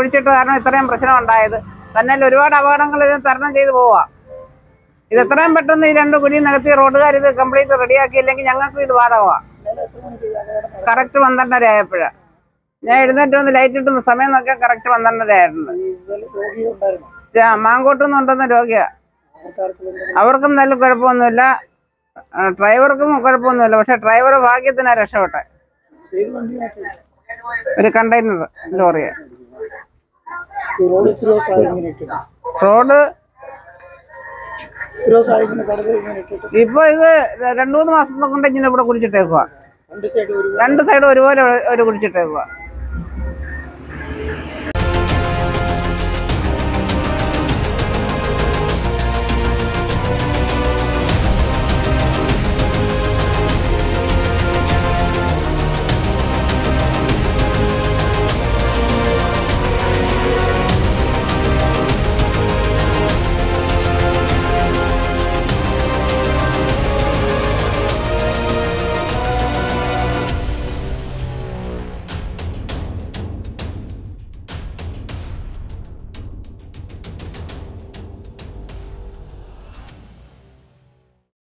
കുഴിച്ചിട്ട് കാരണം ഇത്രയും പ്രശ്നം ഉണ്ടായത് തന്നെ ഒരുപാട് അപകടങ്ങൾ ഇത് തരണം ചെയ്തു പോവാ ഇത് എത്രയും പെട്ടെന്ന് ഈ രണ്ട് കുഴി നികത്തി റോഡുകാർ ഇത് കംപ്ലീറ്റ് റെഡിയാക്കിയില്ലെങ്കിൽ ഞങ്ങൾക്ക് ഇത് ബാധകമാണ് ഇന്നലെ എത്ര മണിക്ക് ഈ അപകടം നടന്നു? കറക്റ്റ് പന്ത്രണ്ടര ആയപ്പോഴാണ് ഞാൻ എഴുന്നേറ്റ് വന്ന് ലൈറ്റ് ഇട്ടുന്ന സമയം നോക്കിയാൽ കറക്റ്റ് പന്ത്രണ്ടര ആയിട്ടുണ്ട് ഈ ഇന്നലെ രോഗി ഉണ്ടായിരുന്നു ആ, മാങ്കോട്ടുനിന്ന് ഉണ്ടെന്ന രോഗിയാ ആൾക്കാർക്ക് എന്തെങ്കിലും അവർക്കും നല്ല കുഴപ്പമൊന്നുമില്ല ആ, ഡ്രൈവർക്കും കുഴപ്പമൊന്നുമില്ല പക്ഷെ ഡ്രൈവർ ഭാഗ്യത്തിനാ രക്ഷപ്പെട്ടെ ഏത് വണ്ടിയാണ് ഒരു കണ്ടെയ്നർ ലോറിയെ ഈ റോഡ് ഇത്തിരി ദിവസമായി ഇങ്ങനെ ഇട്ടിട്ട് റോഡ് ഇത്തിരി ദിവസമായി ഇങ്ങനെ കടല് ഇങ്ങനെ ഇട്ടിട്ട് ഇപ്പൊ ഇത് രണ്ടു മൂന്ന് മാസത്തെ കൊണ്ട് ഇങ്ങനെ ഇവിടെ കുടിച്ചിട്ടേക്കുക രണ്ട് സൈഡ് ഒരു രണ്ട് സൈഡും ഒരുപോലെ ഒരു കുടിച്ചിട്ടേക്കുക